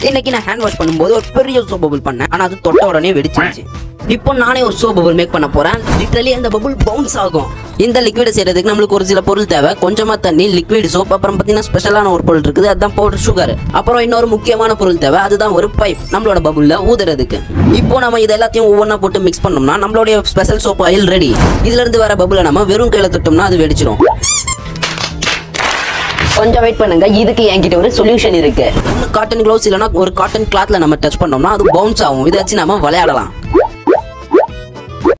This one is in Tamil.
இன்னைக்கு நான் ஹேண்ட் வாஷ் பண்ணும்போது ஒரு பெரிய சோப் பபுள் பண்ணேன் ஆனா அது தொட்ட உடனே வெடிச்சிருச்சு இப்போ நானே ஒரு சோப் பபுள் மேக் பண்ண போறேன் லிட்டரலி அந்த பபுள் பவுன்ஸ் ஆகும் இந்த லிக்விட் செய்யறதுக்கு நம்மளுக்கு ஒரு சில பொருள் தேவை கொஞ்சமா தண்ணி லிக்விட் சோப் அப்புறம் பார்த்தீங்கன்னா ஸ்பெஷலான ஒரு பொருள் இருக்குது அதுதான் பவுடர் சுகர் அப்புறம் இன்னொரு முக்கியமான பொருள் தேவை அதுதான் ஒரு பைப் நம்மளோட பபுள்ல ஊதுறதுக்கு இப்போ நம்ம இது எல்லாத்தையும் ஒவ்வொன்றா போட்டு மிக்ஸ் பண்ணோம்னா நம்மளுடைய ஸ்பெஷல் சோப் ஆயில் ரெடி இதுல இருந்து வர பபுளை நம்ம வெறும் கையில தொட்டோம்னா அது வெடிச்சிடும் கொஞ்சம் வெயிட் பண்ணுங்க இதுக்கு என்கிட்ட ஒரு சொல்யூஷன் இருக்கு காட்டன் க்ளவுஸ் இல்லைன்னா ஒரு காட்டன் கிளாத்ல நம்ம டச் பண்ணோம்னா அது பவுன்ஸ் ஆகும் இதை வச்சு நம்ம விளையாடலாம்